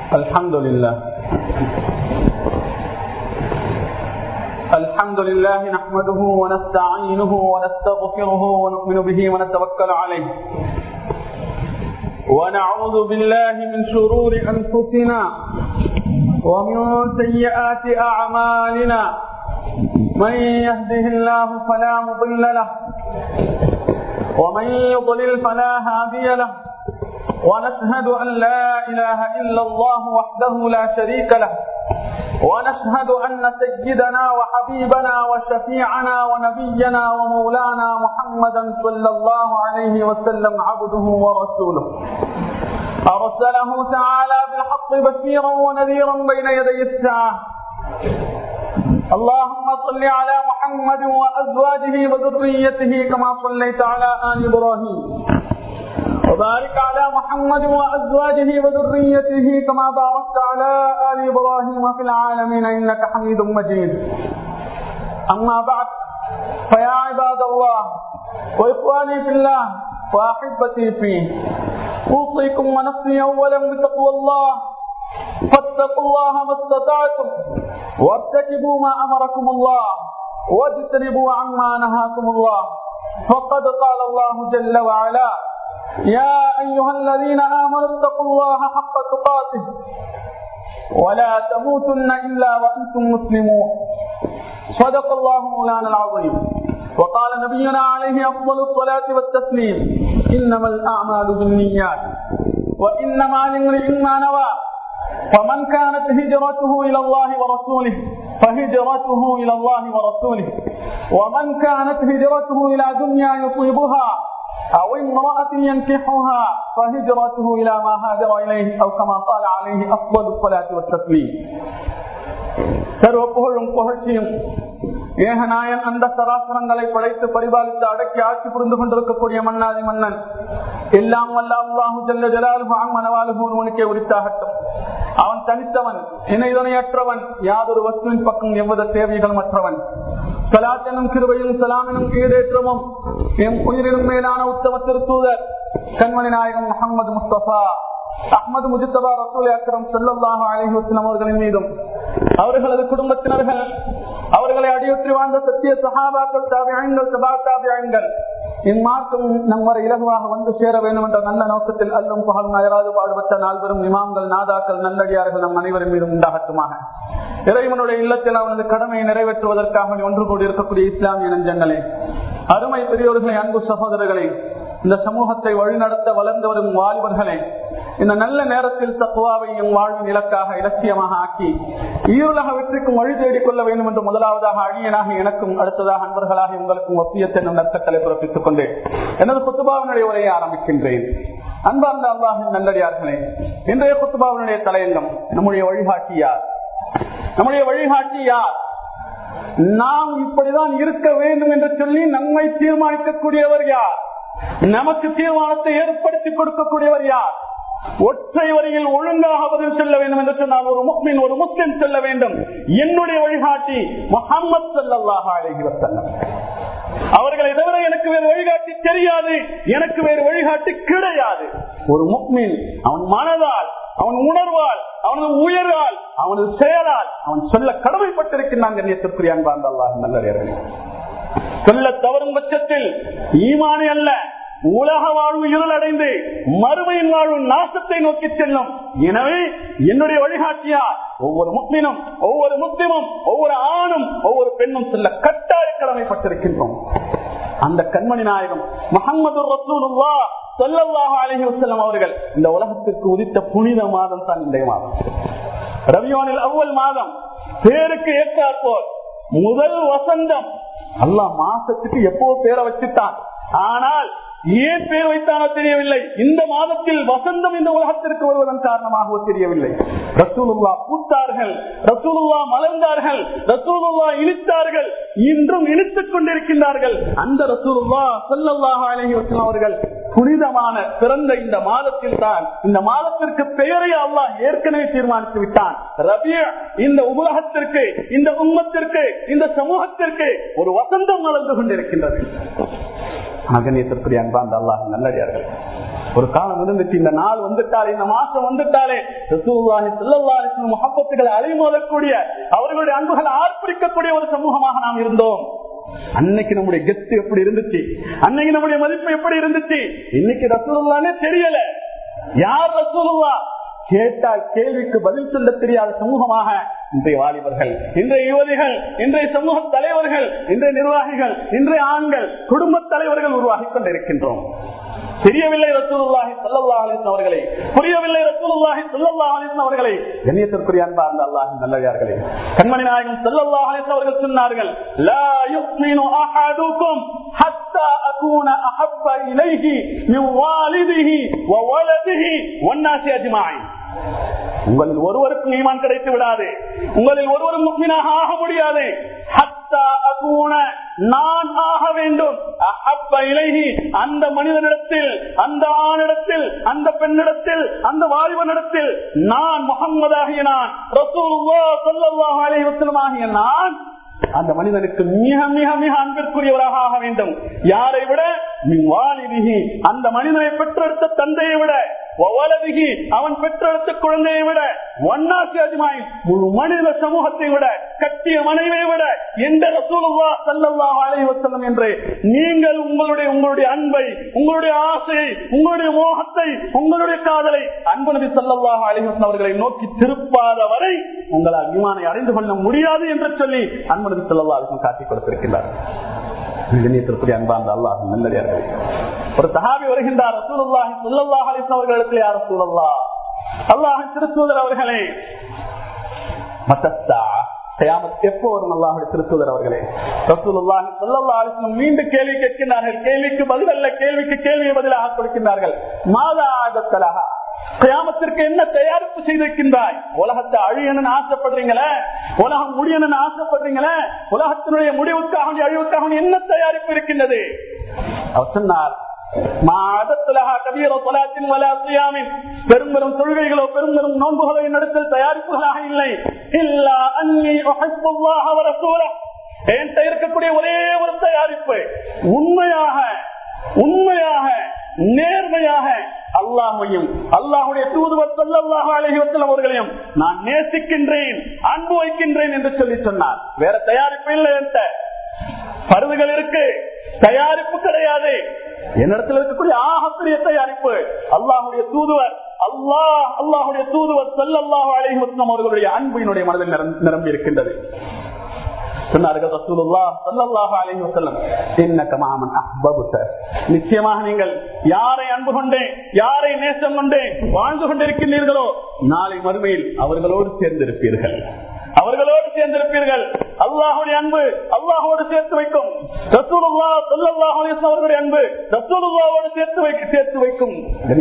الحمد لله الحمد لله نحمده ونستعينه ونستغفره ونؤمن به ونتوكل عليه ونعوذ بالله من شرور أنفسنا ومن سيئات أعمالنا من يهده الله فلا مضل له ومن يضلل فلا هادي له ونشهد أن لا إله إلا الله وحده لا شريك له ونشهد أن سيدنا وحبيبنا وشفيعنا ونبينا ومولانا محمدا صلى الله عليه وسلم عبده ورسوله أرسله تعالى بالحق بشيرا ونذيرا بين يدي الساعة اللهم صل على محمد وأزواجه وذريته كما صليت على آل إبراهيم وبارك على محمد وأزواجه وذريته كما باركت على آل إبراهيم في العالمين إنك حميد مجيد أما بعد فيا عباد الله وإخواني في الله وأحبتي فيه أوصيكم ونفسي أولا بتقوى الله فاتقوا الله ما استطعتم وارتكبوا ما أمركم الله واجتنبوا عما نهاكم الله فقد قال الله جل وعلا يا أيها الذين آمنوا اتقوا الله حق تقاته ولا تموتن إلا وأنتم مسلمون صدق الله مولانا العظيم وقال نبينا عليه أفضل الصلاة والتسليم إنما الأعمال بالنيات وإنما لامرئ ما نوى فمن كانت هجرته إلى الله ورسوله فهجرته إلى الله ورسوله ومن كانت هجرته إلى دنيا يصيبها أو امرأة ينكحها فهجرته إلى ما هاجر إليه أو كما قال عليه أفضل الصلاة والتسليم சர்வ புகழும் புகழ்ச்சியும் ஏகநாயன் அந்த சராசரங்களை படைத்து பரிபாலித்து அடக்கி ஆட்சி புரிந்து கொண்டிருக்கக்கூடிய மன்னாதி மன்னன் எல்லாம் வல்ல அல்லாஹு ஜல்ல ஜலாலுஹு மனவாலுஹு உனக்கே உரித்தாகட்டும் அவன் தனித்தவன் இணைதுணையற்றவன் யாதொரு வஸ்துவின் பக்கம் எவ்வித தேவைகள் மற்றவன் சலாத்தனும் கிருபையும் சலாமினும் ஈடேற்றமும் எம் உயிரினும் மேலான உத்தம திருத்தூதர் கண்மணி நாயகம் முகமது முஸ்தபா அஹமது முஜித்தபா ரசூல் அக்கரம் செல்லல்லாஹ் அலிஹுஸ்லம் அவர்களின் மீதும் அவர்களது குடும்பத்தினர்கள் அவர்களை அடியொற்றி வாழ்ந்த சத்திய சகாபாக்கள் தாபியங்கள் சபா தாபியங்கள் இம்மாற்றம் நம் வரை இலகுவாக வந்து சேர வேண்டும் என்ற நல்ல நோக்கத்தில் அல்லும் பகலும் அயராது பாடுபட்ட நால்வரும் இமாம்கள் நாதாக்கள் நல்லடியார்கள் நம் அனைவரும் மீதும் உண்டாகட்டுமாக இறைவனுடைய இல்லத்தில் அவனது கடமையை நிறைவேற்றுவதற்காக ஒன்று கூடி இருக்கக்கூடிய இஸ்லாமிய நெஞ்சங்களே அருமை பெரியோர்களை அன்பு சகோதரர்களே இந்த சமூகத்தை வழிநடத்த வளர்ந்து வரும் வாலிபர்களே இந்த நல்ல நேரத்தில் தப்புவாவை என் வாழ்வின் இலக்காக இலட்சியமாக ஆக்கி ஈருலக வெற்றிக்கும் வழி தேடிக் கொள்ள வேண்டும் என்று முதலாவதாக அழியனாக எனக்கும் அடுத்ததாக அன்பர்களாக உங்களுக்கும் ஒப்பியத்தை நற்கட்டளை பிறப்பித்துக் கொண்டேன் எனது குத்துபாவினுடைய உரையை ஆரம்பிக்கின்றேன் அன்பார்ந்த அல்லாஹின் நல்லடியார்களே இன்றைய குத்துபாவினுடைய தலையங்கம் நம்முடைய வழிகாட்டி யார் நம்முடைய வழிகாட்டி யார் நாம் இப்படிதான் இருக்க வேண்டும் என்று சொல்லி நம்மை தீர்மானிக்கக்கூடியவர் யார் நமக்கு தீர்மானத்தை ஏற்படுத்தி கொடுக்கக்கூடியவர் யார் ஒற்றை வரியில் ஒழுங்காக பதில் செல்ல வேண்டும் என்று சொன்னால் ஒரு முஸ்லிம் ஒரு முஸ்லிம் செல்ல வேண்டும் என்னுடைய வழிகாட்டி முகமது சல்லாஹ் அழகிவசல்லம் அவர்களை தவிர எனக்கு வேறு வழிகாட்டி தெரியாது எனக்கு வேறு வழிகாட்டி கிடையாது ஒரு முக்மின் அவன் மனதால் அவன் உணர்வால் அவனது உயர்வால் அவனது செயலால் அவன் சொல்ல கடமைப்பட்டிருக்கின்றான் கண்ணியத்திற்குரிய அன்பார்ந்த அல்லாஹ் நல்லறியர்கள் சொல்ல தவறும் பட்சத்தில் ஈமானி அல்ல உலக வாழ்வு இருள் அடைந்து மறுமையின் வாழ்வு நாசத்தை நோக்கி செல்லும் எனவே என்னுடைய வழிகாட்டியா ஒவ்வொரு முஸ்லிமும் ஒவ்வொரு முஸ்லிமும் ஒவ்வொரு ஆணும் ஒவ்வொரு பெண்ணும் செல்ல கட்டாய கடமைப்பட்டிருக்கின்றோம் அந்த கண்மணி நாயகம் முகமது ரசூலுல்லா சொல்லல்லாஹ் அலஹி வசல்லம் அவர்கள் இந்த உலகத்திற்கு உதித்த புனித மாதம் தான் இந்த மாதம் ரவியோனில் அவ்வளவு மாதம் பேருக்கு ஏற்றாற்போல் முதல் வசந்தம் அல்லாஹ் மாசத்துக்கு எப்போ பேரை வச்சுட்டான் ஆனால் ஏன் பேர் வைத்தானோ தெரியவில்லை இந்த மாதத்தில் வசந்தம் இந்த உலகத்திற்கு வருவதன் காரணமாகவோ தெரியவில்லை ரசூலுல்லா பூத்தார்கள் ரசூலுல்லா மலர்ந்தார்கள் ரசூலுல்லா இனித்தார்கள் இன்றும் இனித்துக் கொண்டிருக்கின்றார்கள் அந்த ரசூலுல்லா சொல்லல்லாஹ் அலஹி வசலம் அவர்கள் புனிதமான பிறந்த இந்த மாதத்தில் தான் இந்த மாதத்திற்கு பெயரை அல்லாஹ் ஏற்கனவே தீர்மானித்து விட்டான் ரபிய இந்த உலகத்திற்கு இந்த உம்மத்திற்கு இந்த சமூகத்திற்கு ஒரு வசந்தம் வளர்ந்து கொண்டிருக்கின்றது அகணியத்திற்குரிய அன்பாந்த அல்லாஹ் நல்லடியார்கள் ஒரு காலம் இருந்துச்சு இந்த நாள் வந்துட்டாலே இந்த மாசம் வந்துட்டாலே ரசூலுல்லாஹி ஸல்லல்லாஹு அலைஹி வஸல்லம் முஹப்பத்துகளை அலைமோதக்கூடிய அவர்களுடைய அன்புகளை ஆர்ப்பரிக்கக்கூடிய ஒரு சமூகமாக நாம் இருந்தோம் அன்னைக்கு நம்முடைய கெத்து எப்படி இருந்துச்சு அன்னைக்கு நம்முடைய மதிப்பு எப்படி இருந்துச்சு இன்னைக்கு ரசூலுல்லானே தெரியல யார் ரசூலுல்லா கேட்டால் கேள்விக்கு பதில் சொல்ல தெரியாத சமூகமாக இன்றைய வாலிபர்கள் இன்றைய யுவதிகள் இன்றைய சமூக தலைவர்கள் இன்றைய நிர்வாகிகள் இன்றைய ஆண்கள் குடும்ப தலைவர்கள் உருவாகி கொண்டிருக்கின்றோம் தெரியவில்லை ரசூலுல்லாஹி ஸல்லல்லாஹு அலைஹி வஸல்லம் அவர்களை புரியவில்லை ரசூலுல்லாஹி ஸல்லல்லாஹு அலைஹி வஸல்லம் அவர்களை கண்ணியத்திற்குரிய அன்பார்ந்த அல்லாஹ்வின் நல்லடியார்களே கண்மணி நாயகம் ஸல்லல்லாஹு அலைஹி வஸல்லம் அவர்கள் சொன்னார்கள் லா யுக்மினு அஹதுக்கும் ஹத்தா அகூன அஹப்ப இலைஹி மின் வாலிதிஹி வ வலதிஹி வன்னாசி அஜ்மாயின் உங்களில் ஒருவருக்கும் ஈமான் கிடைத்து விடாது உங்களில் ஒருவரும் முக்மீனாக ஆக முடியாது ஹத்தா அகூன நான் ஆக வேண்டும் அஹப்ப இலைஹி அந்த மனிதனிடத்தில் அந்த ஆணிடத்தில் அந்த பெண்ணிடத்தில் அந்த வாலிபனிடத்தில் நான் முகம்மதாகிய நான் ரசூலுல்லாஹ் ஸல்லல்லாஹு அலைஹி வஸல்லம் ஆகிய நான் அந்த மனிதனுக்கு மிக மிக மிக அன்பிற்குரியவராக ஆக வேண்டும் யாரை விட வாலிதிகி அந்த மனிதனை பெற்றெடுத்த தந்தையை விட வலதிகி அவன் பெற்றெடுத்த குழந்தையை விட ஒன்னாசி அஜ்மாய் முழு மனித சமூகத்தை விட கட்டிய மனைவியை விட எந்த ரசூலுல்லா சல்லல்லாஹு அலைஹி வஸல்லம் என்று நீங்கள் உங்களுடைய உங்களுடைய அன்பை உங்களுடைய ஆசையை உங்களுடைய மோகத்தை உங்களுடைய காதலை அன்பு நபி சல்லல்லாஹு அலைஹி வஸல்லம் அவர்களை நோக்கி திருப்பாத வரை உங்களால் ஈமானை அறிந்து கொள்ள முடியாது என்று சொல்லி அன்பு நபி சல்லல்லாஹு அலைஹி வஸல்லம் காட்டிக் கொடுத்திருக்கிறார் கண்ணியத்திற்குரிய அன்பார்ந்த அல்லாஹ் நல்லடியார்கள் ஒரு சஹாபி வருகின்றார் ரசூலுல்லாஹி ஸல்லல்லாஹு அலைஹி வஸல்லம் அவர்களுக்கு யார் ரசூலுல்லாஹ் அல்லாஹ் திருத்தூதர் அவர்களே மத்தஸ்தா கயாமத் எப்போ வரும் அல்லாஹுடைய திருத்தூதர் அவர்களே ரசூலுல்லாஹி ஸல்லல்லாஹு அலைஹி வஸல்லம் மீண்டும் கேள்வி கேட்கின்றார்கள் கேள்விக்கு பதில் அல்ல கேள்விக்கு கேள்வியை பதிலாக கொடுக்கின்றார்கள் மாதா ஆதத்தலஹா கயாமத்திற்கு என்ன தயாரிப்பு செய்திருக்கின்றாய் உலகத்தை அழியணும்னு ஆசைப்படுறீங்களே உலகம் முடியணும்னு ஆசைப்படுறீங்களே உலகத்தினுடைய முடிவுக்காக அழிவுக்காக என்ன தயாரிப்பு இருக்கின்றது அவர் சொன்னார் பெரும் பெரும் தொழுகைகளோ பெரும் பெரும் நோன்புகளோ என்னிடத்தில் தயாரிப்புகளாக இல்லை இல்லா அன்னி என்கிட்ட இருக்கக்கூடிய ஒரே ஒரு தயாரிப்பு உண்மையாக உண்மையாக நேர்மையாக அல்லாஹையும் அல்லாஹுடைய தூதுவர் சொல்லல்லாஹு அழகி வசலம் அவர்களையும் நான் நேசிக்கின்றேன் அன்பு வைக்கின்றேன் என்று சொல்லி சொன்னார் வேற தயாரிப்பு இல்லை என்கிட்ட பருவுகள் இருக்கு தயாரிப்பு கிடையாது என்னிடத்தில் இருக்கக்கூடிய ஆகப்பெரிய தயாரிப்பு அல்லாஹுடைய தூதுவர் அல்லாஹ் அல்லாஹுடைய தூதுவர் சொல்லல்லாஹு அழகி வசலம் அவர்களுடைய அன்பினுடைய மனதில் நிரம்பி இருக்கின்றது நிச்சயமாக நீங்கள் யாரை அன்பு கொண்டேன் யாரை நேசம் கொண்டேன் வாழ்ந்து கொண்டிருக்கின்றீர்களோ நாளை மறுமையில் அவர்களோடு சேர்ந்திருப்பீர்கள் அவர்களோடு சேர்ந்திருப்பீர்கள் அல்லாஹுடைய அன்பு அல்லாஹோடு சேர்த்து வைக்கும் அவர்களுடைய அன்பு ரசூலுல்லாவோடு சேர்த்து வைக்க சேர்த்து வைக்கும்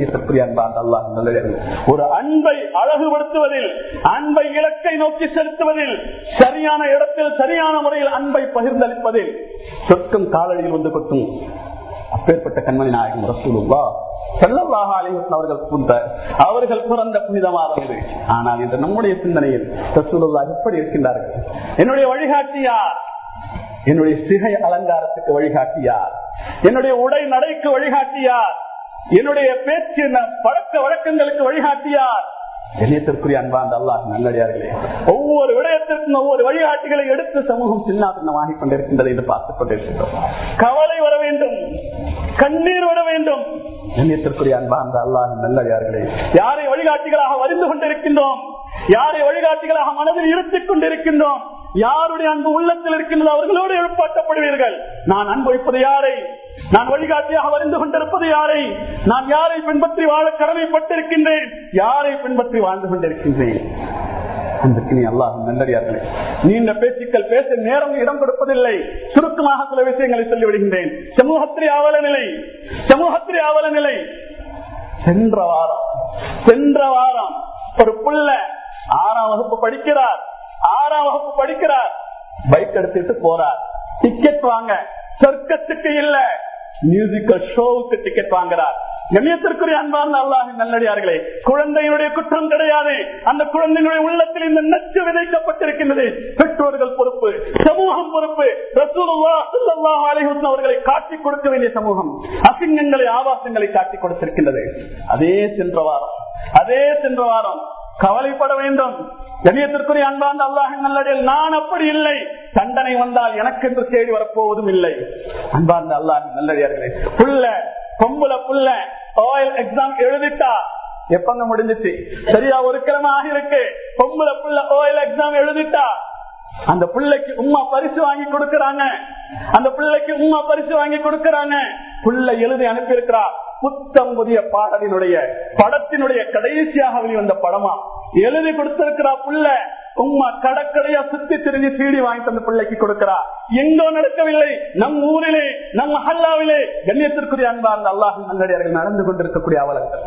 ஒரு அன்பை அழகுபடுத்துவதில் அன்பை இலக்கை நோக்கி செலுத்துவதில் சரியான இடத்தில் சரியான முறையில் அன்பை பகிர்ந்தளிப்பதில் சொற்கும் காலடியில் வந்து கொட்டும் அப்பேற்பட்ட கண்மணி நாயகம் ரசூலுல்லா செல்லல்லாக அலைவசன் அவர்கள் புந்த அவர்கள் பிறந்த புனிதமாதம் இது ஆனால் இந்த நம்முடைய சிந்தனையில் ரசூலுல்லா எப்படி இருக்கின்றார்கள் என்னுடைய வழிகாட்டி யார் என்னுடைய சிகை அலங்காரத்துக்கு வழிகாட்டி யார் என்னுடைய உடை நடைக்கு வழிகாட்டி யார் என்னுடைய பேச்சு பழக்க வழக்கங்களுக்கு வழிகாட்டி யார் இணையத்திற்குரிய அன்பாந்த அல்லாஹ் நல்லடியார்களே ஒவ்வொரு விடயத்திற்கும் ஒவ்வொரு வழிகாட்டிகளை எடுத்து சமூகம் சின்னாபின்னமாகி கொண்டிருக்கின்றது என்று பார்த்துக் கொண்டிருக்கின்றோம் கவலை வர வேண்டும் கண்ணீர் வர வேண்டும் இணையத்திற்குரிய அன்பாந்த அல்லாஹ் நல்லடியார்களே யாரை வழிகாட்டிகளாக வரிந்து கொண்டிருக்கின்றோம் யாரை வழிகாட்டிகளாக மனதில் இருத்திக் கொண்டிருக்கின்றோம் யாருடைய அன்பு உள்ளத்தில் இருக்கின்றது அவர்களோடு எழுப்பாட்டப்படுவீர்கள் நான் அன்பு வைப்பது யாரை நான் வழிகாட்டியாக வருந்து கொண்டிருப்பது யாரை நான் யாரை பின்பற்றி வாழ கடமைப்பட்டிருக்கின்றேன் யாரை பின்பற்றி வாழ்ந்து கொண்டிருக்கின்றேன் நல்லடியார்களே நீண்ட பேச்சுக்கள் பேச நேரம் இடம் கொடுப்பதில்லை சுருக்கமாக சில விஷயங்களை சொல்லிவிடுகின்றேன் சமூகத்திலே ஆவல நிலை சமூகத்திலே ஆவல நிலை சென்ற வாரம் சென்ற வாரம் ஒரு புள்ள ஆறாம் வகுப்பு படிக்கிறார் ஆறாம் வகுப்பு படிக்கிறார் பைக் எடுத்துட்டு போறார் டிக்கெட் வாங்க சொர்க்கத்துக்கு இல்ல மியூசிக்கல் ஷோவுக்கு டிக்கெட் வாங்குறார் கண்ணியத்திற்குரிய அன்பார்ந்த அல்லாஹ் நல்லடியார்களே குழந்தையினுடைய குற்றம் கிடையாது அந்த குழந்தையினுடைய உள்ளத்தில் இந்த நச்சு விதைக்கப்பட்டிருக்கின்றது பெற்றோர்கள் பொறுப்பு சமூகம் பொறுப்பு ரசூலுல்லாஹ் ஸல்லல்லாஹு அலைஹி வஸல்லம் அவர்களை காட்டிக் கொடுக்க வேண்டிய சமூகம் அசிங்கங்களை ஆபாசங்களை காட்டிக் கொடுத்திருக்கின்றது அதே சென்ற வாரம் அதே சென்ற வாரம் கவலைப்பட வேண்டும் கண்ணியத்திற்குரிய அன்பார்ந்த அல்லாஹ் நல்லடியில் நான் அப்படி இல்லை தண்டனை வந்தால் எனக்கு என்று தேடி வரப்போவதும் இல்லை அன்பார்ந்த அல்லாஹ் நல்லடியார்களே புள்ள பொம்புல புள்ள ஆயில் எக்ஸாம் எழுதிட்டா எப்பங்க முடிஞ்சிச்சு சரியா ஒரு கிழமை ஆகிருக்கு பொம்புல புள்ள ஓயில் எக்ஸாம் எழுதிட்டா அந்த பிள்ளைக்கு உமா பரிசு வாங்கி கொடுக்கறாங்க அந்த பிள்ளைக்கு உமா பரிசு வாங்கி கொடுக்கறாங்க புள்ள எழுதி அனுப்பி இருக்கிறா புத்தம் புதிய பாடலினுடைய படத்தினுடைய கடைசியாக வெளிவந்த படமா எழுதி கொடுத்திருக்கிறா புள்ள உம்மா கடற்கடையா சுத்தி திரிஞ்சு சீடி வாங்கிட்டு அந்த பிள்ளைக்கு கொடுக்கிறா எங்கோ நடக்கவில்லை நம் ஊரிலே நம் மஹல்லாவிலே கண்ணியத்திற்குரிய அன்பார்ந்த அல்லாஹ் நல்லடியார்கள் நடந்து கொண்டிருக்கக்கூடிய அவலங்கள்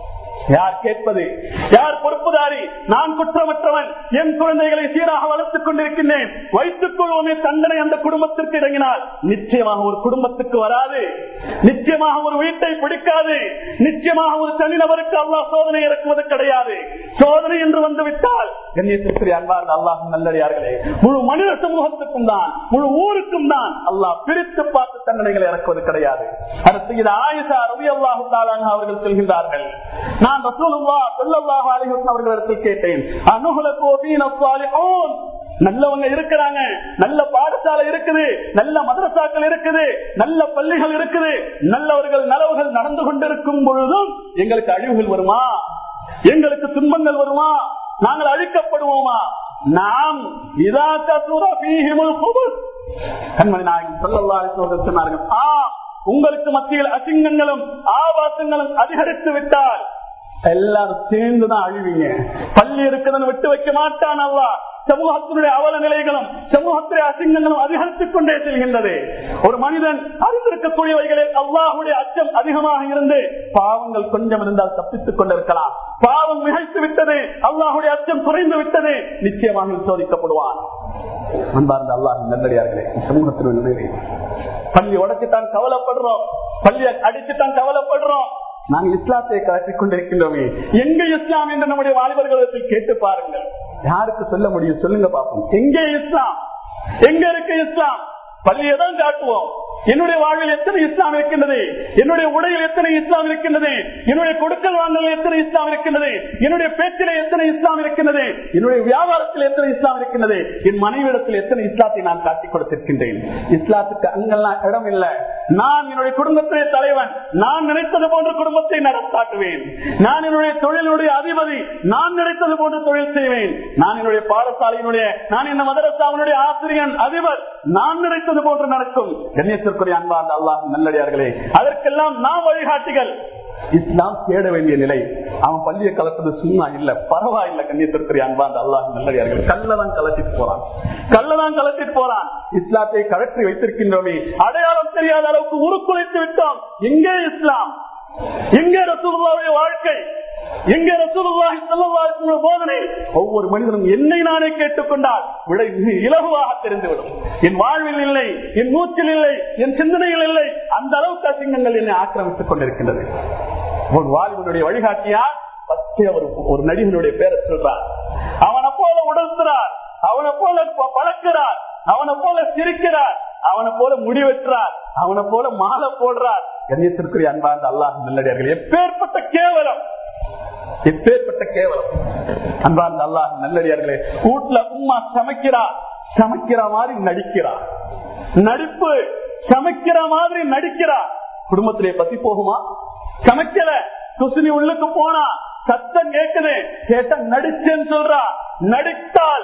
யார் கேட்பது யார் பொறுப்புதாரி நான் குற்றமற்றவன் என் குழந்தைகளை சீராக வளர்த்துக் கொண்டிருக்கின்றேன் வைத்துக் கொள்வோமே தண்டனை அந்த குடும்பத்திற்கு இறங்கினால் நிச்சயமாக ஒரு குடும்பத்துக்கு வராது நிச்சயமாக ஒரு வீட்டை பிடிக்காது நிச்சயமாக ஒரு தனிநபருக்கு அல்லாஹ் சோதனை இறக்குவது கிடையாது சோதனை என்று வந்து விட்டால் கண்ணியத்திற்குரிய அன்பார்ந்த அல்லாஹ் நல்லடியார்களே முழு மனித சமூகத்துக்கும் தான் முழு ஊருக்கும் தான் அல்லாஹ் பிரித்து பார்த்து தண்டனைகளை இறக்குவது கிடையாது அடுத்து இது ஆயுஷா ரவி அல்லாஹு அவர்கள் சொல்கின்றார்கள் நான் ரசூலுல்லா ஸல்லல்லாஹு அலைஹி வஸல்லம் அவர்களிடத்தில் கேட்டேன் அனுகுலகு ஃபீன ஸாலிஹூன் நல்லவங்க இருக்கிறாங்க நல்ல பாடசாலை இருக்குது நல்ல மதரசாக்கள் இருக்குது நல்ல பள்ளிகள் இருக்குது நல்லவர்கள் நலவுகள் நடந்து கொண்டிருக்கும் பொழுதும் எங்களுக்கு அழிவுகள் வருமா எங்களுக்கு துன்பங்கள் வருமா நாங்கள் அழிக்கப்படுவோமா நாம் இதா கசுர ஃபீஹிமுல் குபுஸ் கண்மணி நாயகம் ஸல்லல்லாஹு அலைஹி வஸல்லம் சொன்னார்கள் ஆ உங்களுக்கு மத்தியில் அசிங்கங்களும் ஆபாசங்களும் அதிகரித்து விட்டால் எல்லாரும் சேர்ந்துதான் அழிவீங்க பள்ளி இருக்குதுன்னு விட்டு வைக்க மாட்டான் அல்ல சமூகத்தினுடைய அவல நிலைகளும் சமூகத்துடைய அசிங்கங்களும் அதிகரித்துக் கொண்டே செல்கின்றது ஒரு மனிதன் அறிந்திருக்கக்கூடியவைகளில் அல்லாஹுடைய அச்சம் அதிகமாக இருந்து பாவங்கள் கொஞ்சம் இருந்தால் தப்பித்துக் கொண்டிருக்கலாம் பாவம் மிகைத்து விட்டது அல்லாஹுடைய அச்சம் குறைந்து விட்டது நிச்சயமாக சோதிக்கப்படுவான் அன்பார்ந்த அல்லாஹ் நல்லடியார்களே சமூகத்தினுடைய நிலை பள்ளி உடைச்சுட்டான் கவலைப்படுறோம் பள்ளியை அடிச்சுட்டான் கவலைப்படுறோம் நாங்கள் இஸ்லாத்தை காட்டிக் கொண்டிருக்கின்றோமே எங்க இஸ்லாம் என்று நம்முடைய வாலிபர்களிடத்தில் கேட்டு பாருங்கள் யாருக்கு சொல்ல முடியும் சொல்லுங்க பாப்போம் எங்கே இஸ்லாம் எங்க இருக்கு இஸ்லாம் பள்ளியை தான் காட்டுவோம் என்னுடைய வாழ்வில் எத்தனை இஸ்லாம் இருக்கின்றது என்னுடைய உடையில் எத்தனை இஸ்லாம் இருக்கின்றது என்னுடைய கொடுக்கல் வாங்கல் எத்தனை இஸ்லாம் இருக்கின்றது என்னுடைய பேச்சிலே எத்தனை இஸ்லாம் இருக்கின்றது என்னுடைய வியாபாரத்தில் எத்தனை இஸ்லாம் இருக்கின்றது என் மனைவிடத்தில் எத்தனை இஸ்லாத்தை நான் காட்டிக் கொடுத்திருக்கின்றேன் இஸ்லாத்துக்கு அங்கெல்லாம் இடம் இல்லை நான் என்னுடைய குடும்பத்திலே தலைவன் நான் நினைத்தது போன்ற குடும்பத்தை நடத்தாட்டுவேன் நான் என்னுடைய தொழிலுடைய அதிபதி நான் நினைத்தது போன்ற தொழில் செய்வேன் நான் என்னுடைய பாடசாலையினுடைய நான் என்ன மதரசாவினுடைய ஆசிரியன் அதிபர் நான் நினைத்தது போன்று நடக்கும் கண்ணியத்திற்குரிய அன்பார்ந்த அல்லாஹ் நல்லடியார்களே அதற்கெல்லாம் நாம் வழிகாட்டிகள் இஸ்லாம் தேட வேண்டிய நிலை அவன் பள்ளியை கலப்பது சும்மா இல்ல பரவாயில்ல கண்ணியத்திற்குரிய அன்பார்ந்த அல்லாஹ் நல்லடியார்கள் கல்லதான் கலத்திட்டு போறான் கல்லதான் கலத்திட்டு போறான் இஸ்லாத்தை கலற்றி வைத்திருக்கின்றோமே அடையாளம் தெரியாத அளவுக்கு உருக்குலைத்து விட்டோம் எங்கே இஸ்லாம் எங்கே ரசூலுல்லாவுடைய வாழ்க்கை எங்கே ரசூலுல்லாஹி ஸல்லல்லாஹு அலைஹி வஸல்லம் போதனை ஒவ்வொரு மனிதனும் என்னை நானே கேட்டுக்கொண்டால் விடை மிக இலகுவாக தெரிந்துவிடும் என் வாழ்வில் இல்லை என் மூச்சில் இல்லை என் சிந்தனையில் இல்லை அந்த அளவுக்கு அசிங்கங்கள் என்னை ஆக்கிரமித்துக் கொண்டிருக்கின்றது ஒரு வாலிபனுடைய வழிகாட்டியா பச்சை ஒரு ஒரு நடிகனுடைய பேரை சொல்றார் அவனை போல உடல்கிறார் அவனை போல ப- பழக்கிறார் அவனை போல சிரிக்கிறார் அவனை போல முடிவெற்றார் அவனை போல மாலை போடுறார் கண்ணியத்திற்குரிய அன்பார்ந்த அல்லாஹ் நல்லடியார்கள் எப்பேற்பட்ட கேவலம் எப்பேற்பட்ட கேவலம் அன்பார்ந்த அல்லாஹ் நல்லடியார்களே வீட்டுல உம்மா சமைக்கிறா சமைக்கிற மாதிரி நடிக்கிறா நடிப்பு சமைக்கிற மாதிரி நடிக்கிறா குடும்பத்திலே பத்தி போகுமா சமைக்கல குசினி உள்ளுக்கு போனா சத்தம் கேக்குது கேட்ட நடிச்சேன்னு சொல்றா நடித்தால்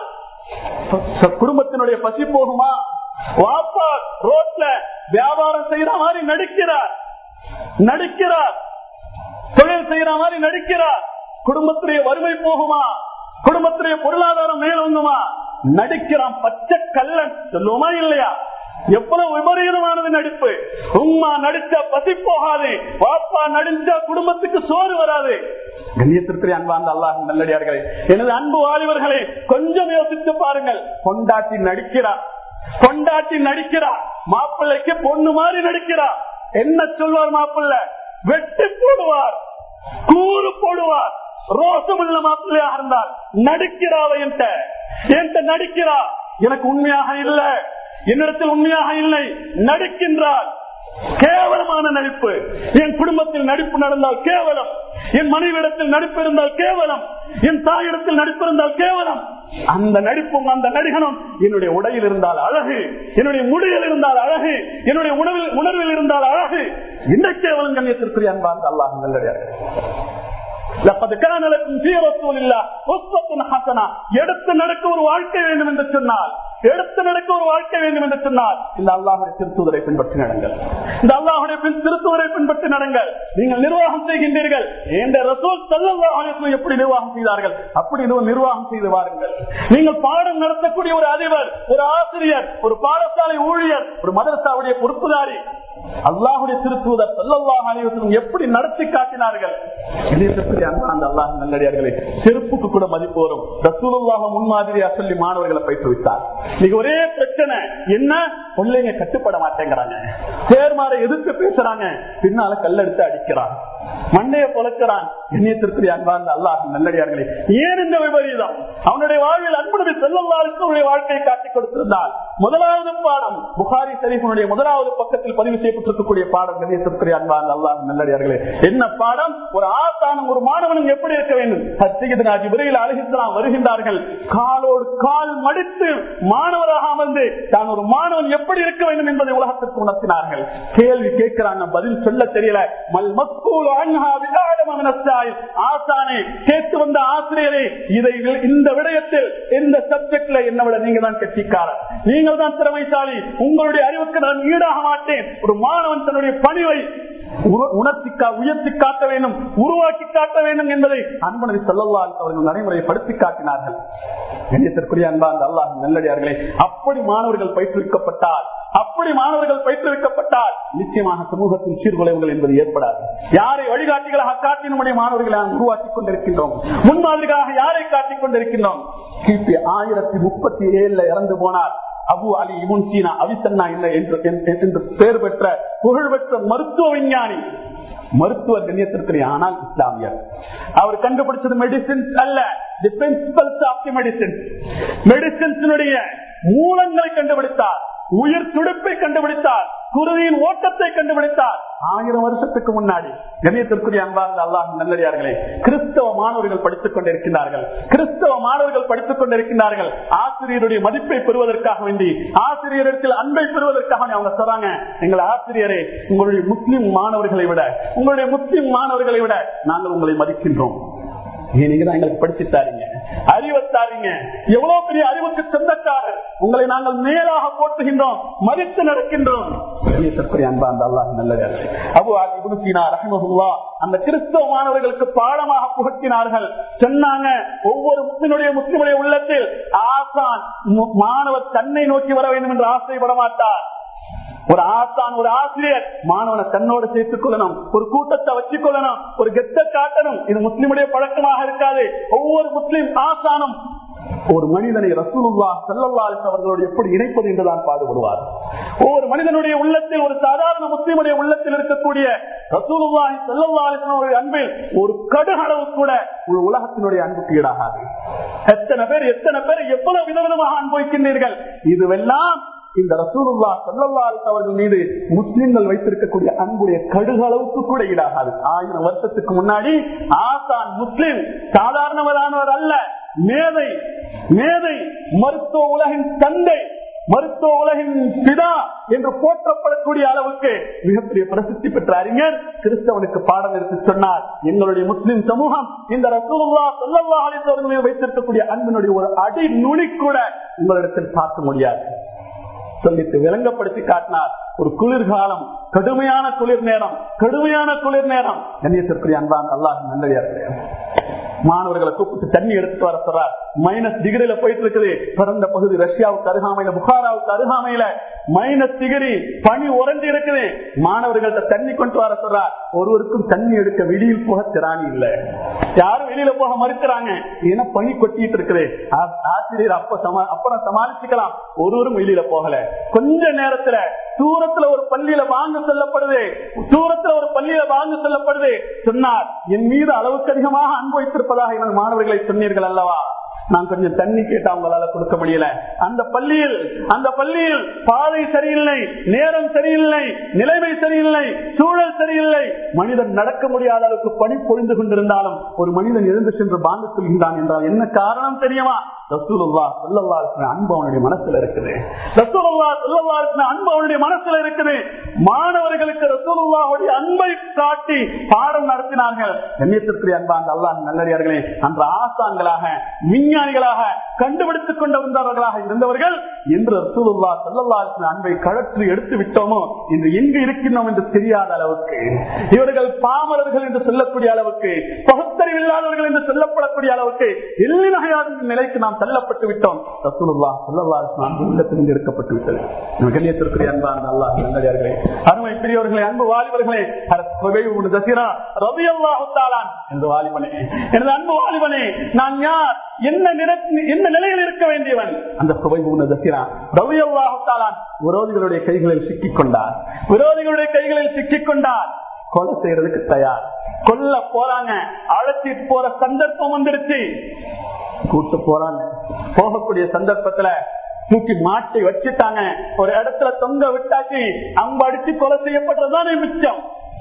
ச- குடும்பத்தினுடைய பசி போகுமா வாப்பா ரோட்ல வியாபாரம் செய்யற மாதிரி நடிக்கிறார் நடிக்கிறார் தொழில் செய்யற மாதிரி நடிக்கிறார் குடும்பத்திலே வறுமை போகுமா குடும்பத்திலே பொருளாதாரம் மேலோங்குமா நடிக்கிறான் பச்சை கல்லன் சொல்லுவோமா இல்லையா எவ்வளவு விபரீதமானது நடிப்பு உம்மா நடிச்சா பசி போகாது வாப்பா நடிச்சா குடும்பத்துக்கு சோறு வராது கண்ணியத்திற்குரிய அன்பார்ந்த அல்லாஹ் நல்லடியார்களே எனது அன்பு வாலிபர்களே கொஞ்சம் யோசித்து பாருங்கள் கொண்டாட்டி நடிக்கிறார் கொண்டாட்டி நடிக்கிறார் மாப்பிள்ளைக்கு பொண்ணு மாதிரி நடிக்கிறார் என்ன சொல்வார் மாப்பிள்ளை வெட்டி போடுவார் கூறு போடுவார் ரோசமுள்ள மாப்பிள்ளையாக இருந்தால் நடிக்கிறாவ என்கிட்ட என்கிட்ட நடிக்கிறா எனக்கு உண்மையாக இல்ல என்னிடத்தில் உண்மையாக இல்லை நடிக்கின்றாள் கேவலமான நடிப்பு என் குடும்பத்தில் நடிப்பு நடந்தால் கேவலம் என் மனைவிடத்தில் நடிப்பு இருந்தால் கேவலம் என் தாயிடத்தில் நடிப்பு இருந்தால் கேவலம் அந்த நடிப்பும் அந்த நடிகனும் என்னுடைய உடையில் இருந்தால் அழகு என்னுடைய முடியில் இருந்தால் அழகு என்னுடைய உணவில் உணர்வில் இருந்தால் அழகு இந்த கேவலம் கண்ணியத்திற்குரிய அன்பார்ந்த அல்லாஹ் நல்லடியார்கள் لقد كان لكم في رسول الله أسوة حسنة எடுத்து நடக்க ஒரு வாழ்க்கை வேண்டும் என்று சொன்னால் எடுத்து நடக்க ஒரு வாழ்க்கை வேண்டும் என்று சொன்னால் இந்த அல்லாஹுடைய திருத்துவரை பின்பற்றி நடங்கள் இந்த அல்லாஹுடைய பின் திருத்துவரை பின்பற்றி நடங்கள் நீங்கள் நிர்வாகம் செய்கின்றீர்கள் என்ற ரசூல் சல்லாஹ் எப்படி நிர்வாகம் செய்தார்கள் அப்படி நிர்வ- நிர்வாகம் செய்து வாருங்கள் நீங்கள் பாடம் நடத்தக்கூடிய ஒரு அதிபர் ஒரு ஆசிரியர் ஒரு பாடசாலை ஊழியர் ஒரு மதரசாவுடைய பொறுப்புதாரி அல்லாஹுடைய திருத்துவதர் சல்லல்லாஹு அலைஹி வஸல்லம் எப்படி நடத்தி காட்டினார்கள் இதயத்திற்கு அன்பார்ந்த அல்லாஹ் நல்லடியார்களே செருப்புக்கு கூட மதிப்பு வரும் ரசூலுல்லாஹ் முன்மாதிரியா சொல்லி மாணவர்களை பயிற்றுவித்தார் இன்னைக்கு ஒரே பிரச்சனை என்ன பிள்ளைங்க கட்டுப்பட மாட்டேங்கிறாங்க சேர்மாரை எதிர்த்து பேசுறாங்க பின்னால கல்லெடுத்து அடிக்கிறான் மண்டைய பொழக்கிறான் எண்ணியத்திற்கு அன்பார்ந்த அல்லாஹ் நல்லடியார்களே ஏன் இந்த விபரீதம் அவனுடைய வாழ்வில் அன்புடைய செல்லல்லாருக்கு அவருடைய வாழ்க்கையை காட்டிக் கொடுத்திருந்தால் முதலாவது பாடம் புகாரி ஷரீஃபனுடைய முதலாவது பக்கத்தில் பதிவு செய்யப்பட்டிருக்கக்கூடிய பாடம் கணியத்திற்கு அன்பார்ந்த அல்லாஹ் நல்லடியார்களே என்ன பாடம் ஒரு ஆசானம் ஒரு மாணவனும் எப்படி இருக்க வேண்டும் சத்தியது நாஜி விரைவில் அழகித்தான் வருகின்றார்கள் காலோடு கால் மடித்து மாணவராக அமர்ந்து தான் ஒரு மாணவன் எப்படி இருக்க வேண்டும் என்பதை உலகத்திற்கு உணர்த்தினார்கள் கேள்வி கேட்கிறாங்க பதில் சொல்ல தெரியல மல் மஸ்கூல் அன்ஹா விதாடம மினஸ்ஸாயில். ஆசானே கேட்டு வந்த ஆசிரியரே இதை இந்த விடயத்தில் இந்த சப்ஜெக்ட்ல என்ன விட நீங்க தான் கட்சிக்காரர் நீங்கள் தான் திறமைசாலி உங்களுடைய அறிவுக்கு நான் ஈடாக மாட்டேன் ஒரு மாணவன் தன்னுடைய பணிவை உரு- உணர்த்தி கா- உயர்த்தி காட்ட வேண்டும் உருவாக்கி காட்ட வேண்டும் என்பதை அன்பனதி சொல்லல்லால் அவர்கள் நடைமுறைப்படுத்தி காட்டினார்கள் கண்ணியத்திற்குரிய அன்பார்ந்த அல்லாஹ் நல்லடியார்களே அப்படி மாணவர்கள் பயிற்றுவிக்கப்பட்டால் அப்படி மாணவர்கள் பயிற்றுவிக்கப்பட்டால் நிச்சயமாக சமூகத்தில் சீர்குலைவுகள் என்பது ஏற்படாது யாரை வழிகாட்டிகளாக காட்டி நம்முடைய மாணவர்களை நாம் உருவாக்கிக் கொண்டிருக்கின்றோம் முன்மாதிரிகளாக யாரை காட்டிக் கொண்டிருக்கின்றோம் கிபி ஆயிரத்தி முப்பத்தி ஏழுல இறந்து போனார் அபு அலி இபுன் சீனா அவிசன்னா என்ன என்று என்று பெயர் பெற்ற புகழ்பெற்ற மருத்துவ விஞ்ஞானி மருத்துவர் கண்ணியத்திற்கு ஆனால் இஸ்லாமியர் அவர் கண்டுபிடிச்சது மெடிசின்ஸ் அல்ல the principles of the medicine மெடிசின்ஸினுடைய மூலங்களை கண்டுபிடித்தார் உயிர் துடிப்பை கண்டுபிடித்தார் குருதியின் ஓட்டத்தை கண்டுபிடித்தார் ஆயிரம் வருஷத்துக்கு முன்னாடி கணியத்திற்குரிய அன்பார்ந்த அல்லாஹ் நல்லடியார்களே கிறிஸ்தவ மாணவர்கள் படித்துக் கொண்டிருக்கிறார்கள் கிறிஸ்தவ மாணவர்கள் படித்துக் கொண்டிருக்கிறார்கள் ஆசிரியருடைய மதிப்பை பெறுவதற்காக வேண்டி ஆசிரியரிடத்தில் அன்பை பெறுவதற்காக வேண்டி அவங்க சொல்றாங்க எங்கள் ஆசிரியரே உங்களுடைய முஸ்லிம் மாணவர்களை விட உங்களுடைய முஸ்லிம் மாணவர்களை விட நாங்கள் உங்களை மதிக்கின்றோம் ஏன் நீங்க தான் எங்களுக்கு படிச்சு தாரீங்க அறிவை தாரீங்க எவ்வளவு பெரிய அறிவுக்கு சொந்தக்காரர் உங்களை நாங்கள் மேலாக போட்டுகின்றோம் மதித்து நடக்கின்றோம் கண்ணியத்திற்குரிய அன்பார்ந்த அல்லாஹ் நல்லது அபு அலி இப்னு சீனா ரஹ்மஹுல்லாஹ் அந்த கிறிஸ்தவ மாணவர்களுக்கு பாடமாக புகட்டினார்கள் சொன்னாங்க ஒவ்வொரு முஸ்லிமுடைய முஸ்லிமுடைய உள்ளத்தில் ஆசான் மு- மாணவர் தன்னை நோக்கி வர வேண்டும் என்று ஆசைப்பட மாட்டார் ஒரு ஆசான் ஒரு ஆசிரியர் மாணவனை தன்னோடு சேர்த்துக் கொள்ளணும் ஒரு கூட்டத்தை வச்சுக் கொள்ளணும் ஒரு கெத்த காட்டணும் இது முஸ்லிமுடைய பழக்கமாக இருக்காது ஒவ்வொரு முஸ்லிம் ஆசானும் ஒரு மனிதனை ரசூலுல்லா ஸல்லல்லாஹு அலைஹி வஸல்லம் அவர்களோடு எப்படி இணைப்பது என்றுதான் பாடுபடுவார் ஒவ்வொரு மனிதனுடைய உள்ளத்தில் ஒரு சாதாரண முஸ்லிமுடைய உள்ளத்தில் இருக்கக்கூடிய ரசூலுல்லாஹி ஸல்லல்லாஹு அலைஹி வஸல்லம் அவருடைய அன்பில் ஒரு கடுகளவு கூட ஒரு உலகத்தினுடைய அன்புக்கு ஈடாகாது எத்தனை பேர் எத்தனை பேர் எவ்வளவு விதவிதமாக அனுபவிக்கின்றீர்கள் இதுவெல்லாம் இந்த ரசூலுல்லா ஸல்லல்லாஹு அலைஹி அவர்கள் மீது முஸ்லிம்கள் வைத்திருக்கக்கூடிய அன்புடைய கடுகளவுக்கு கூட ஈடாகாது ஆயிரம் வருஷத்துக்கு முன்னாடி ஆசான் முஸ்லிம் சாதாரணவரானவர் அல்ல மேதை மேதை மருத்துவ உலகின் தந்தை மருத்துவ உலகின் பிதா என்று போற்றப்படக்கூடிய அளவுக்கு மிகப்பெரிய பிரசித்தி பெற்ற அறிஞர் கிறிஸ்தவனுக்கு பாடம் எடுத்து சொன்னார் எங்களுடைய முஸ்லிம் சமூகம் இந்த ரசூலுல்லா ஸல்லல்லாஹு அலைஹி வஸல்லம் மீது வைத்திருக்கக்கூடிய அன்பினுடைய ஒரு அடி நுனி கூட உங்களிடத்தில் பார்க்க முடியாது சொல்லிட்டு விளங்கப்படுத்தி காட்டினார் ஒரு குளிர்காலம் கடுமையான குளிர் நேரம் கடுமையான குளிர் நேரம் கண்ணியத்திற்குரிய அன்பான் அல்லாஹ் நல்லதாக மாணவர்களை கூப்பிட்டு தண்ணி எடுத்துட்டு வர சொல்றார் மைனஸ் டிகிரியில போயிட்டு இருக்குது பிறந்த பகுதி ரஷ்யாவுக்கு அருகாமையில புகாராவுக்கு அருகாமையில மைனஸ் டிகிரி பனி உறைஞ்சு இருக்குது மாணவர்கள்ட்ட தண்ணி கொண்டு வர சொல்றார் ஒருவருக்கும் தண்ணி எடுக்க வெளியில் போக திராணி இல்ல யாரும் வெளியில போக மறுக்கிறாங்க ஏன்னா பனி கொட்டிட்டு இருக்குது ஆ- ஆசிரியர் அப்ப சமா அப்புறம் சமாளிச்சுக்கலாம் ஒருவரும் வெளியில போகல கொஞ்ச நேரத்துல தூரத்துல ஒரு பள்ளியில வாங்க சொல்லப்படுது தூரத்துல ஒரு பள்ளியில வாங்க சொல்லப்படுது சொன்னார் என் மீது அளவுக்கு அதிகமாக அன்பு வைத்திருப்பதாக எனது மாணவர்களை சொன்னீர்கள் அல்லவா நான் கொஞ்சம் தண்ணி கேட்டு அவங்களால கொடுக்க முடியல அந்த பள்ளியில் அந்த பள்ளியில் பாதை சரியில்லை நேரம் சரியில்லை நிலைமை சரியில்லை சூழல் சரியில்லை மனிதன் நடக்க முடியாத அளவுக்கு பணி பொழிந்து கொண்டிருந்தாலும் ஒரு மனிதன் எழுந்து சென்று பாண்டு சொல்கின்றான் என்றால் என்ன காரணம் தெரியுமா ரசூலுல்லா சொல்லல்லா இருக்கிற அன்பு அவனுடைய மனசுல இருக்குது ரசூலுல்லா சொல்லல்லா இருக்கிற அன்பு அவனுடைய மனசுல இருக்குது மாணவர்களுக்கு ரசூலுல்லாவுடைய அன்பை காட்டி பாடம் நடத்தினார்கள் கண்ணியத்திற்குரிய அன்பா அந்த அல்லாஹ் நல்லடியார்களே அந்த ஆசான்களாக விஞ்ஞானிகளாக கண்டுபிடித்துக் கொண்டு வந்தவர்களாக இருந்தவர்கள் இன்று ரசூலுல்லா சொல்லல்லா இருக்கிற அன்பை கழற்றி எடுத்து விட்டோமோ இன்று எங்கு இருக்கின்றோம் என்று தெரியாத அளவுக்கு இவர்கள் பாமரர்கள் என்று சொல்லக்கூடிய அளவுக்கு பகுத்தறிவில்லாதவர்கள் என்று சொல்லப்படக்கூடிய அளவுக்கு எல்லை நகையாத நிலைக்கு நாம் தள்ளப்பட்டு விட்டோம் ரசூலுல்லா சொல்லல்லா அன்பு உள்ளத்திலிருந்து எடுக்கப்பட்டு விட்டது நம்ம கண்ணியத்திற்குரிய அன்பான அல்லாஹ் நல்லடியார்களே அருமை பெரியவர்களே அன்பு வாலிபர்களே தசிரா ரவி அல்லாஹாலான் என்று வாலிபனே எனது அன்பு வாலிபனே நான் யார் என்ன நிற- என்ன நிலையில் இருக்க வேண்டியவன் அந்த சுவை தசிரா ரவி அல்லாஹாலான் விரோதிகளுடைய கைகளில் சிக்கிக் கொண்டார் விரோதிகளுடைய கைகளில் சிக்கிக் கொண்டார் கொலை செய்யறதுக்கு தயார் கொல்ல போறாங்க அழைச்சிட்டு போற சந்தர்ப்பம் வந்துருச்சு கூட்டு போறாங்க போகக்கூடிய சந்தர்ப்பத்துல தூக்கி மாட்டி வச்சுட்டாங்க ஒரு இடத்துல தொங்க விட்டாச்சு அம்பு அடிச்சு கொலை செய்யப்பட்டதுதானே மிச்சம்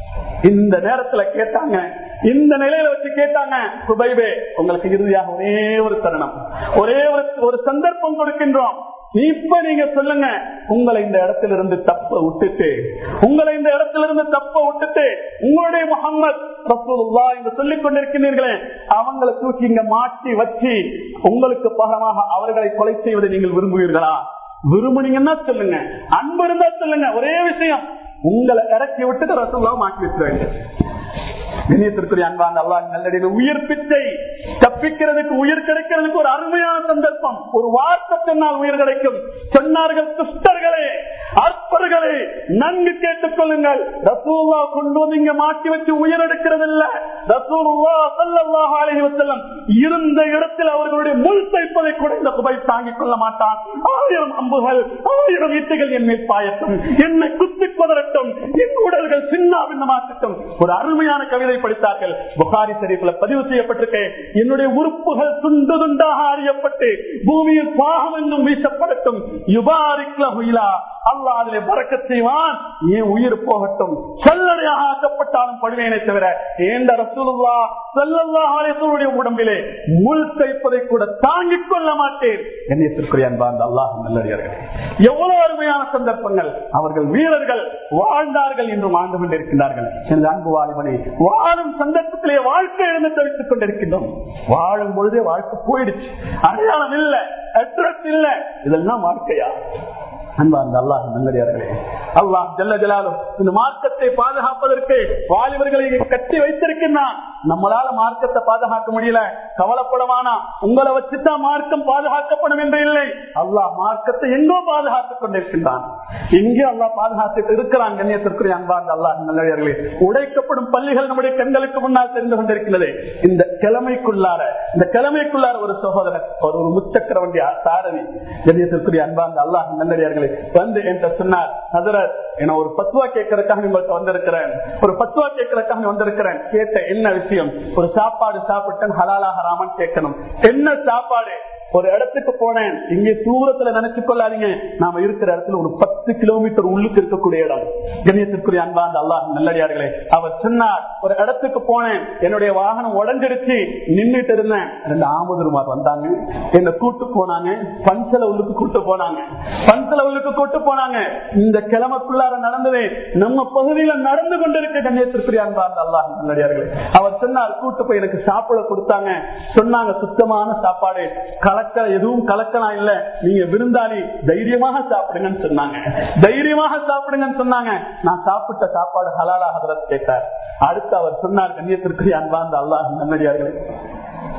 இந்த நேரத்துல கேட்டாங்க இந்த நிலையில வச்சு கேட்டாங்க சுபைபே உங்களுக்கு இறுதியாக ஒரே ஒரு தருணம் ஒரே ஒரு ஒரு சந்தர்ப்பம் கொடுக்கின்றோம் இப்ப நீங்க சொல்லுங்க உங்களை இந்த இடத்துல இருந்து தப்ப விட்டுட்டு உங்களை இந்த இடத்துல இருந்து தப்ப விட்டுட்டு உங்களுடைய முகம்மது ரசூலுல்லாஹ் என்று சொல்லிக் கொண்டிருக்கிறீர்களே அவங்களை தூக்கி இங்க மாட்டி வச்சு உங்களுக்கு பகரமாக அவர்களை கொலை செய்வதை நீங்கள் விரும்புவீர்களா விரும்புனீங்கன்னா சொல்லுங்க அன்பு இருந்தா சொல்லுங்க ஒரே விஷயம் உங்களை இறக்கி விட்டுட்டு ரசூல்லா மாட்டி வச்சிருவாங்க கண்ணியத்திற்குரிய அன்பான அல்லாஹ் நல்லடியில் உயிர் பிச்சை தப்பிக்கிறதுக்கு உயிர் கிடைக்கிறதுக்கு ஒரு அருமையான சந்தர்ப்பம் ஒரு வார்த்தை சொன்னால் உயிர் கிடைக்கும் சொன்னார்கள் துஷ்டர்களே அற்பர்களே நன்கு கேட்டுக் கொள்ளுங்கள் ரசூல்லா கொண்டு வந்து இங்க மாட்டி வச்சு உயிர் எடுக்கிறது இல்ல ரசூலுல்லா ஸல்லல்லாஹு அலைஹி வஸல்லம் இருந்த இடத்தில் அவர்களுடைய முள் தைப்பதை கூட இந்த குபை தாங்கிக் கொள்ள மாட்டான் ஆயிரம் அம்புகள் ஆயிரம் ஈட்டுகள் என் மேல் பாயட்டும் என்னை குத்தி கொதரட்டும் என் உடல்கள் சின்ன பின்னமாக்கட்டும் ஒரு அருமையான கவிதை படித்தார்கள் புகாரி ஷரீஃப்ல பதிவு செய்யப்பட்டிருக்க என்னுடைய உறுப்புகள் துண்டு துண்டாக அறியப்பட்டு பூமியில் பாகம் என்னும் வீசப்படட்டும் யுபாரிக்ல ஹுயிலா அல்லாஹ் அதிலே பறக்க செய்வான் என் உயிர் போகட்டும் சல்லடையாக ஆக்கப்பட்டாலும் படுவேனே தவிர ஏண்ட ரசூலுல்லா ஸல்லல்லாஹு அலைஹி வஸல்லம் உடம்பிலே முள் தைப்பதை கூட தாங்கிக் கொள்ள மாட்டேன் கண்ணியத்திற்குரிய அன்பார்ந்த அல்லாஹ் நல்லடியார்களே எவ்வளவு அருமையான சந்தர்ப்பங்கள் அவர்கள் வீரர்கள் வாழ்ந்தார்கள் என்று வாழ்ந்து கொண்டிருக்கிறார்கள் எனது அன்பு வாலிபனை வாழும் சந்தர்ப்பத்திலே வாழ்க்கை இழந்து தவித்துக் கொண்டிருக்கின்றோம் வாழும் பொழுதே வாழ்க்கை போயிடுச்சு அடையாளம் இல்ல அட்ரஸ் இல்ல இதெல்லாம் வாழ்க்கையா அன்பார்ந்த அல்லாஹ் நல்லடியார்களே அல்லாஹ் ஜல்ல ஜலாலும் இந்த மார்க்கத்தை பாதுகாப்பதற்கு வாலிபர்களை கட்டி வைத்திருக்கின்றான் நம்மளால மார்க்கத்தை பாதுகாக்க முடியல கவலைப்படவானா உங்களை வச்சுதான் மார்க்கம் பாதுகாக்கப்படும் என்று இல்லை அல்லாஹ் மார்க்கத்தை எங்கோ பாதுகாத்துக் கொண்டிருக்கின்றான் எங்கே அல்லாஹ் பாதுகாத்துட்டு இருக்கிறான் கண்ணியத்திற்குரிய அன்பார்ந்த அல்லாஹ் நல்லடியார்களே உடைக்கப்படும் பள்ளிகள் நம்முடைய கண்களுக்கு முன்னால் தெரிந்து கொண்டிருக்கிறது இந்த கிழமைக்குள்ளார இந்த கிழமைக்குள்ளார ஒரு சகோதரர் ஒரு ஒரு முச்சக்கர வண்டி சாரதி கண்ணியத்திற்குரிய அன்பார்ந்த அல்லாஹ் நல்லடியார்களே வந்து என்கிட்ட சொன்னார் ஹதரத் என ஒரு பத்துவா கேட்கறதுக்காக உங்கள்கிட்ட வந்திருக்கிறேன் ஒரு பத்துவா கேட்கறதுக்காக வந்திருக்கிறேன் கேட்ட என்ன விஷயம் ஒரு சாப்பாடு சாப்பிட்டேன் ஹலாலாக ராமன் கேட்கணும் என்ன சாப்பாடு ஒரு இடத்துக்கு போனேன் இங்கே தூரத்துல நினைச்சு கொள்ளாதீங்க நாம இருக்கிற இடத்துல ஒரு பத்து கிலோமீட்டர் உள்ளுக்கு இருக்கக்கூடிய இடம் கண்ணியத்திற்குரிய அன்பாந்த அல்லாஹ் நல்லடியார்களே அவர் சொன்னார் ஒரு இடத்துக்கு போனேன் என்னுடைய வாகனம் உடஞ்சிருச்சு நின்றுட்டு இருந்தேன் ரெண்டு ஆமதுருமார் வந்தாங்க என்ன கூட்டு போனாங்க பஞ்சல உள்ளுக்கு கூட்டு போனாங்க பஞ்சல உள்ளுக்கு கூட்டு போனாங்க இந்த கிழமைக்குள்ளார நடந்தது நம்ம பகுதியில நடந்து கொண்டிருக்க கண்ணியத்திற்குரிய அன்பாந்த அல்லாஹ் நல்லடியார்களே அவர் சொன்னார் கூட்டு போய் எனக்கு சாப்பிட கொடுத்தாங்க சொன்னாங்க சுத்தமான சாப்பாடு கலக்க எதுவும் கலக்கலாம் இல்ல நீங்க விருந்தாளி தைரியமாக சாப்பிடுங்கன்னு சொன்னாங்க தைரியமாக சாப்பிடுங்கன்னு சொன்னாங்க நான் சாப்பிட்ட சாப்பாடு ஹலாலா ஹதரத் கேட்டார் அடுத்து அவர் சொன்னார் கண்ணியத்திற்குரிய அன்பார்ந்த அல்லாஹ் நல்லடியார்களே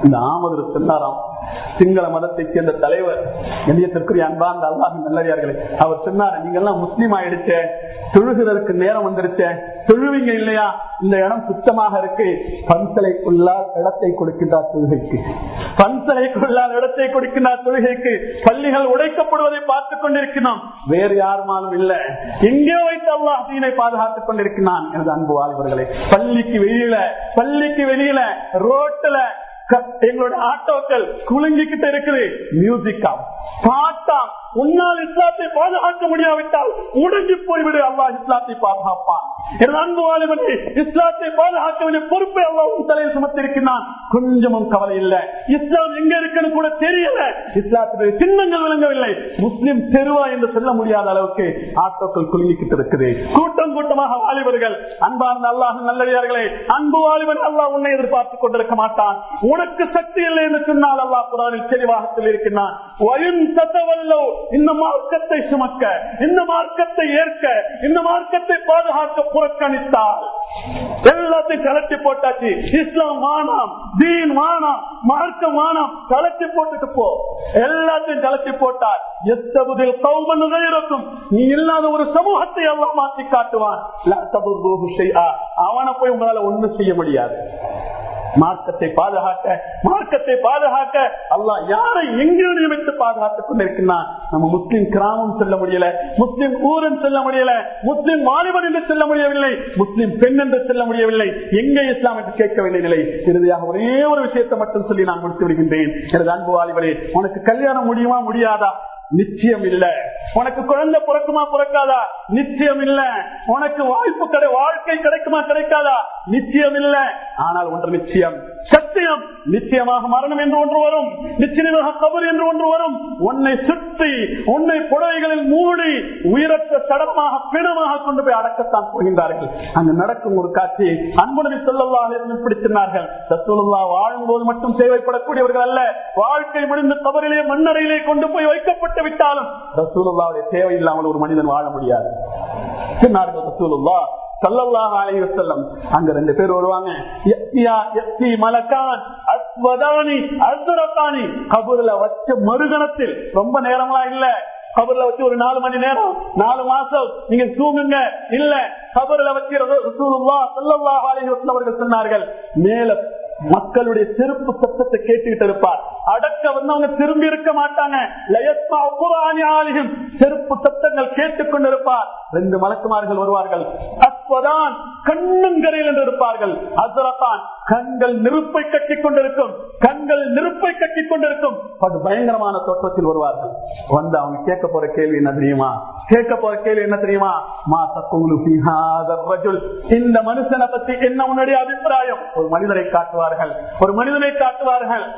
இந்த ஆமது சொன்னாராம் சிங்கள மதத்தைச் சேர்ந்த தலைவர் எண்ணியத்திற்குரிய அன்பார்ந்த அல்லாஹின் நல்லடியார்களே அவர் சொன்னார் நீங்க எல்லாம் முஸ்லீம் ஆயிடுச்சே தொழுகிறதுக்கு நேரம் வந்துருச்சே தொழுவீங்க இல்லையா இந்த இடம் சுத்தமாக இருக்கு பன்சலைக்குள்ளால் இடத்தை கொடுக்கின்றார் தொழுகைக்கு பன்சலைக்குள்ளால் இடத்தை கொடுக்கின்றார் தொழுகைக்கு பள்ளிகள் உடைக்கப்படுவதை பார்த்துக் கொண்டிருக்கிறோம் வேறு யாருமாலும் இல்ல எங்கே வைத்து அல்லாஹ் தீனை பாதுகாத்துக் கொண்டிருக்கிறான் எனது அன்பு வாலிபர்களே பள்ளிக்கு வெளியில பள்ளிக்கு வெளியில ரோட்டுல க- எங்களுடைய ஆட்டோக்கள் குலுங்கிக்கிட்டு இருக்குது மியூசிக்கா பாட்டா உன்னால் இஸ்லாத்தை பாதுகாக்க முடியாவிட்டால் முடிஞ்சு போய்விடு அல்லாஹ் இஸ்லாத்தை பாதுகாப்பான் எனது அன்பு வாலிபனே இஸ்லாத்தை பாதுகாக்க வேண்டிய பொறுப்பை அல்லாஹ் உன் தலையில் சுமத்திருக்கிறான் கொஞ்சமும் கவலை இல்லை இஸ்லாம் எங்க இருக்குன்னு கூட தெரியல இஸ்லாத்துடைய சின்னங்கள் விளங்கவில்லை முஸ்லிம் தெருவா என்று சொல்ல முடியாத அளவுக்கு ஆட்டோக்கள் குலுங்கிக்கிட்டு இருக்குது கூட்டம் கூட்டமாக வாலிபர்கள் அன்பார்ந்த அல்லாஹ் நல்லடியார்களே அன்பு வாலிபன் அல்லாஹ் உன்னை எதிர்பார்த்துக் கொண்டிருக்க மாட்டான் உனக்கு சக்தி இல்லை என்று சொன்னால் அல்லாஹ் குரானில் தெளிவாக சொல்லியிருக்கிறான் வயும் தத்தவல்லோ இந்த மார்க்கத்தை சுமக்க இந்த மார்க்கத்தை ஏற்க இந்த மார்க்கத்தை பாதுகாக்க புறக்கணித்தால் எல்லாத்தையும் கலட்டி போட்டாச்சு இஸ்லாம் வானாம் தீன் வானாம் மார்க்கம் வானாம் கலட்டி போட்டுட்டு போ எல்லாத்தையும் கலட்டி போட்டால் எத்தபுதில் கௌமன் இருக்கும் நீ இல்லாத ஒரு சமூகத்தை எல்லாம் மாற்றி காட்டுவான் லா தபுர்ருஹு ஷைஆ. அவனை போய் உங்களால ஒண்ணும் செய்ய முடியாது மார்க்கத்தை பாதுகாக்க மார்க்கத்தை பாதுகாக்க அல்லாஹ் யாரை எங்கே நியமித்து பாதுகாத்துக் கொண்டிருக்கிறான் நம்ம முஸ்லிம் கிராமம் சொல்ல முடியல முஸ்லிம் ஊரன் சொல்ல முடியல முஸ்லிம் வாலிபன் என்று சொல்ல முடியவில்லை முஸ்லிம் பெண் என்று சொல்ல முடியவில்லை எங்கே இஸ்லாம் என்று கேட்க வேண்டிய நிலை இறுதியாக ஒரே ஒரு விஷயத்தை மட்டும் சொல்லி நான் முடித்து விடுகின்றேன் எனது அன்பு வாலிபரே உனக்கு கல்யாணம் முடியுமா முடியாதா நிச்சயம் இல்ல உனக்கு குழந்தை பிறக்குமா பிறக்காதா நிச்சயம் இல்ல உனக்கு வாய்ப்பு கிடை வாழ்க்கை கிடைக்குமா கிடைக்காதா நிச்சயம் இல்ல ஆனால் ஒன்று நிச்சயம் சத்தியம் நிச்சயமாக மரணம் என்று ஒன்று வரும் நிச்சயமாக கபர் என்று ஒன்று வரும் உன்னை சுற்றி உன்னை புடவைகளில் மூடி உயிரற்ற சடமாக பிணமாக கொண்டு போய் அடக்கத்தான் போகின்றார்கள் அங்கு நடக்கும் ஒரு காட்சி அன்புடனே சொல்லல்லாக பிடித்திருந்தார்கள் ரசூலுல்லா வாழும்போது மட்டும் தேவைப்படக்கூடியவர்கள் அல்ல வாழ்க்கை முடிந்து கபரிலே மண்ணறையிலே கொண்டு போய் வைக்கப்பட்டு விட்டாலும் ரசூலுல்லாவுடைய தேவை இல்லாமல் ஒரு மனிதன் வாழ முடியாது சொன்னார்கள் ரசூலுல்லா ஸல்லல்லாஹு அலைஹி வஸல்லம் அங்க ரெண்டு பேர் வருவாங்க யக்தியா யக்தி மலக்கான் அஸ்வதானி அஸ்ரகானி கபூர்ல வச்ச மறுகணத்தில் ரொம்ப நேரம்லாம் இல்ல கபர்ல வச்சு ஒரு நாலு மணி நேரம் நாலு மாசம் நீங்க தூங்குங்க இல்ல கபர்ல வச்சு ரசூலுல்லாஹ் ஸல்லல்லாஹு அலைஹி வஸல்லம் அவர்கள் சொன்னார்கள் மேல மக்களுடைய செருப்பு சத்தத்தை கேட்டுக்கிட்டு இருப்பார் அடக்க வந்து அவங்க திரும்பி இருக்க மாட்டாங்க லயஸ்மா குர்ஆனி ஆலிஹிம். செருப்பு சத்தங்கள் கேட்டுக் கொண்டிருப்பார் ரெண்டு மலக்குமார்கள் வருவார்கள் அஸ்வதான் கண்ணுங்கரையில் என்று இருப்பார்கள் அசரத்தான் கண்கள் நெருப்பை கட்டிக் கொண்டிருக்கும் கண்கள் நெருப்பை கட்டிக் கொண்டிருக்கும் அது பயங்கரமான தோற்றத்தில் வருவார்கள் வந்து அவங்க கேட்க போற கேள்வி என்ன தெரியுமா கேட்க போற கேள்வி என்ன தெரியுமா மா தக்குலு ஃபீ ஹாதர் ரஜுல். இந்த மனுஷனை பத்தி என்ன உன்னுடைய அபிப்பிராயம் ஒரு மனிதரை காட்டுவார்கள் ஒரு மனிதனை காட்டுவார்கள்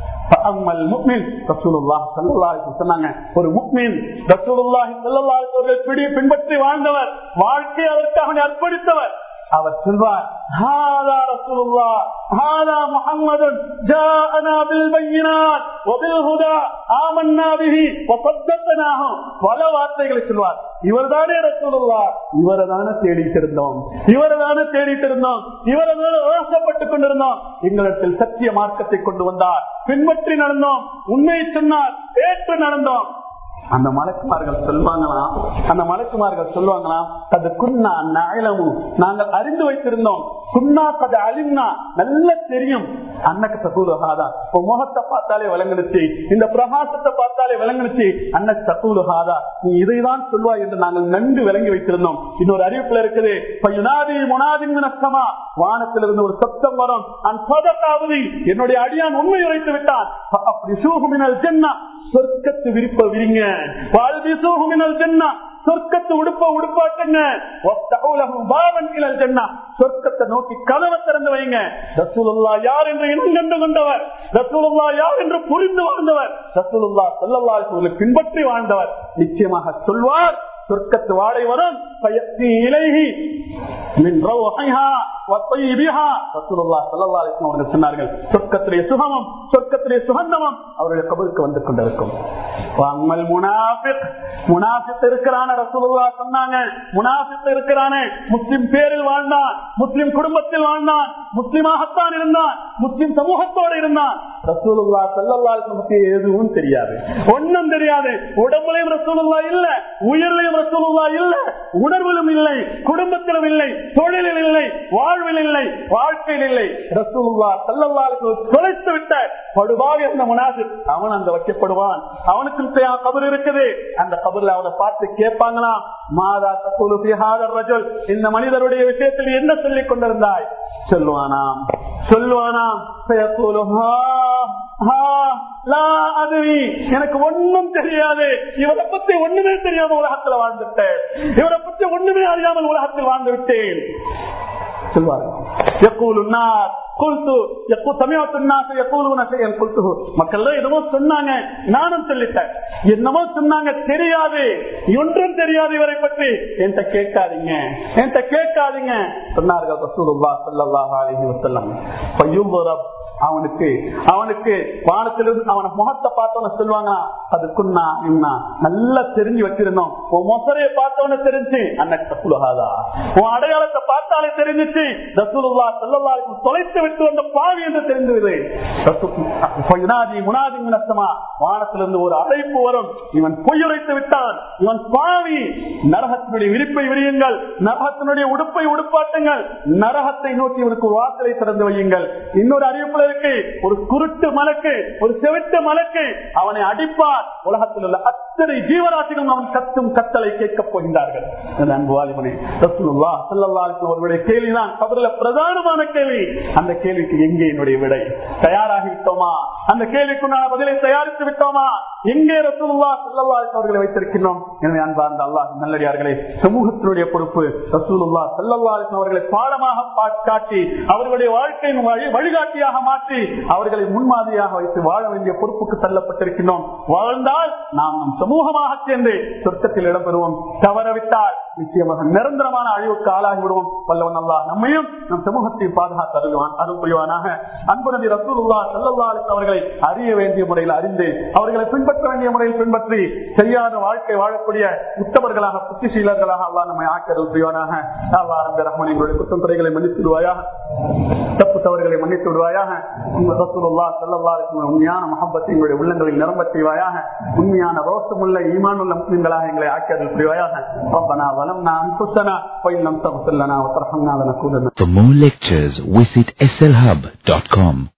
فأما المؤمن رسول الله صلى الله عليه وسلم சொன்னாங்க ஒரு முக்மின் ரசூலுல்லாஹி ஸல்லல்லாஹு அலைஹி வஸல்லம் பிடி பின்பற்றி வாழ்ந்தவர் வாழ்க்கை அதற்காக அர்ப்பணித்தவர் அவர் சொல்வார் هذا رسول الله هذا محمد جاءنا بالبينات وبالهدى آمنا به وصدقناه பல வார்த்தைகளை சொல்வார் இவர்தானே ரசூலுல்லா இவரை தானே தேடிட்டு இருந்தோம் இவரை தானே தேடிட்டு இருந்தோம் இவரை தானே ஆசைப்பட்டுக் கொண்டிருந்தோம் எங்களிடத்தில் சத்திய மார்க்கத்தை கொண்டு வந்தார் பின்பற்றி நடந்தோம் உண்மையை சொன்னார் ஏற்று நடந்தோம் அந்த மலக்குமார்கள் சொல்வாங்களாம் அந்த மலக்குமார்கள் சொல்லுவாங்களாம் அது குன்னா நயலமு நாங்கள் அறிந்து வைத்திருந்தோம் குன்னா கதை அழிந்தா நல்ல தெரியும் அன்னக்கு தகூலுகாதா உன் முகத்தை பார்த்தாலே விளங்குனுச்சு இந்த பிரகாசத்தை பார்த்தாலே விளங்குனுச்சு அன்னக்கு தகூலுகாதா நீ இதைதான் சொல்வாய் என்று நாங்கள் நன்கு விளங்கி வைத்திருந்தோம் இன்னொரு அறிவிப்புல இருக்குது பையனாதி முனாதின் நஷ்டமா வானத்திலிருந்து ஒரு சத்தம் வரும் அன்பதற்காவது என்னுடைய அடியான் உண்மை உரைத்து விட்டான் அப்படி சூகுமினல் ஜென்னா சொர்க்கத்து விரிப்ப விரிங்க வாழ்வி சூகுமினல் ஜென்னா சொர்க்கத்து உடுப்ப உடுப்பாட்டுங்க பாவன் இழல் ஜென்னா சொர்க்கத்தை நோக்கி கதவை திறந்து வைங்க ரசூலுல்லா யார் என்று இனம் கண்டு கொண்டவர் ரசூலுல்லா யார் என்று புரிந்து வாழ்ந்தவர் ரசூலுல்லா சொல்லல்லா பின்பற்றி வாழ்ந்தவர் நிச்சயமாக சொல்வார் சொர்க்கத்து வாடை வரும் பயத்தி இலைகி மின் ரௌஹைஹா வத்தைபிஹா ரசூலுல்லாஹ் ஸல்லல்லாஹு அலைஹி வஸல்லம் அவர்கள் சொன்னார்கள் சொர்க்கத்திலே சுகமும் சொர்க்கத்திலே சுகந்தமும் அவருடைய கபருக்கு வந்து கொண்டிருக்கும் வாமல் முனாஃபிக் முனாஃபிக் இருக்கிறான ரசூலுல்லாஹ் சொன்னாங்க முனாஃபிக் இருக்கிறானே முஸ்லிம் பேரில் வாழ்ந்தான் முஸ்லிம் குடும்பத்தில் வாழ்ந்தான் முஸ்லிமாகத்தான் இருந்தான் முஸ்லிம் சமூகத்தோடு இருந்தான் ரசூலுல்லா சல்லல்லா பத்தி எதுவும் தெரியாது ஒன்னும் தெரியாது உடம்புலையும் ரசூலுல்லா இல்ல உயிரிலையும் ரசூலுல்லா இல்ல உணர்விலும் இல்லை குடும்பத்திலும் இல்லை தொழிலில் இல்லை வாழ்வில் இல்லை வாழ்க்கையில் இல்லை ரசூலுல்லா சல்லல்லா தொலைத்து விட்ட படுவாக இருந்த முனாசு அவன் அந்த வைக்கப்படுவான் அவனுக்கும் கபர் இருக்குது அந்த கபர்ல அவனை பார்த்து கேட்பாங்களாம் மாதா தகுலு பிஹாதர் ரஜுல் இந்த மனிதருடைய விஷயத்தில் என்ன சொல்லிக் கொண்டிருந்தாய் சொல்லுவானாம் சொல்லுவானாம் சயக்கூலு, "ஹா, ஹா, லா அதுவி." எனக்கு ஒண்ணும் தெரியாது இவரை பத்தி ஒண்ணுமே தெரியாம உலகத்துல வாழ்ந்துட்டேன் இவரை பத்தி ஒண்ணுமே அறியாமல் உலகத்தில் வாழ்ந்து விட்டேன் சொல்வார்கள் يقول الناس قلت يقول سمعت الناس يقولون شيئا قلته மக்கள் என்னமோ சொன்னாங்க நானும் சொல்லிட்டேன் என்னமோ சொன்னாங்க தெரியாது ஒன்றும் தெரியாது இவரை பற்றி என்கிட்ட கேட்காதீங்க என்கிட்ட கேட்காதீங்க சொன்னார்கள் ரசூலுல்லாஹ் ஸல்லல்லாஹு அலைஹி வஸல்லம் ஃபயுபரப் அவனுக்கு அவனுக்கு வானத்திலிருந்து அவன முகத்தை பார்த்தவன சொல்லுவாங்க அது குன்னா இன்னா நல்லா தெரிஞ்சு வச்சிருந்தோம் உன் மொசரைய பார்த்தவன தெரிஞ்சு அன்னைக்கு குலகாதா உன் அடையாளத்தை பார்த்தாலே தெரிஞ்சிச்சு ரசூலுல்லா சொல்லல்லா தொலைத்து விட்டு வந்த பாவி என்று தெரிந்தது முனாதி முனாதி மினசமா வானத்திலிருந்து ஒரு அழைப்பு வரும் இவன் பொய்யுரைத்து விட்டான் இவன் பாவி நரகத்தினுடைய விரிப்பை விரியுங்கள் நரகத்தினுடைய உடுப்பை உடுப்பாட்டுங்கள் நரகத்தை நோக்கி இவனுக்கு ஒரு வாசலை திறந்து வையுங்கள் இன்னொரு அறிவிப்புல இருக்கு ஒரு குருட்டு மலக்கு ஒரு செவிட்டு மலக்கு அவனை அடிப்பார் உலகத்தில் உள்ள அத்தனை ஜீவராசிகளும் அவன் கத்தும் கத்தலை கேட்கப் போகின்றார்கள் என் அன்பு வாலிபனே ரசூலுல்லாஹ் ஸல்லல்லாஹு அலைஹி வஸல்லம் அவருடைய கேள்விதான் கபரில் பிரதானமான கேள்வி அந்த கேள்விக்கு எங்கே என்னுடைய விடை தயாராகி விட்டோமா அந்த கேள்விக்கு நான் பதிலை தயாரித்து விட்டோமா எங்கே ரசூலுல்லாஹ் ஸல்லல்லாஹு அலைஹி அவர்களை வைத்திருக்கிறோம் எனவே அன்பார்ந்த அல்லாஹ் நல்லடியார்களே சமூகத்தினுடைய பொறுப்பு ரசூலுல்லாஹ் ஸல்லல்லாஹு அலைஹி அவர்களை பாடமாக பா- காட்டி அவர்களுடைய வாழ்க்கையின் வழி- வழிகாட்டியாக மாற்றி அவர்களை முன்மாதிரியாக வைத்து வாழ வேண்டிய பொறுப்புக்கு தள்ளப்பட்டிருக்கிறோம் வாழ்ந்தால் நாம் நம் சமூகமாக சேர்ந்து சொர்க்கத்தில் இடம்பெறுவோம் தவறவிட்டால் நிச்சயமாக நிரந்தரமான அழிவுக்கு ஆளாகி விடுவோம் வல்லவன் அல்லாஹ் நம்மையும் நம் சமூகத்தையும் பாதுகாத்து அருள்வான் அருள் புரிவானாக அன்பு நபி ரசூலுல்லா ஸல்லல்லாஹு அலைஹி அவர்களை அறிய வேண்டிய முறையில் அறிந்து அவர்களை பின்பற்ற வேண்டிய முறையில் பின்பற்றி சரியான வாழ்க்கை வாழக்கூடிய உத்தவர்களாக புத்திசீலர்களாக அல்லாஹ் நம்மை ஆக்க அருள் புரிவானாக அல்லாஹ் ரப்பி ரஹ்மான் எங்களுடைய குற்றம் குறைகளை மன்னித்து விடுவாயாக தப்பு தவறுகளை மன்னித்து விடுவாயாக உங்கள் ரசூலுல்லாஹ் ஸல்லல்லாஹு அலைஹி வஸல்லம் உண்மையான மஹப்பத்தை எங்களுடைய உள்ளங்களில் நிரம்ப செய்வாயாக உண்மையான ரோசமுள்ள ஈமானுள்ள முஸ்லிம்களாக எங்களை ஆக்கி அருள் புரிவாயாக ربنا ظلمنا انفسنا وان لم تغفر لنا وترحمنا لنكونن For more lectures, visit slhub.com.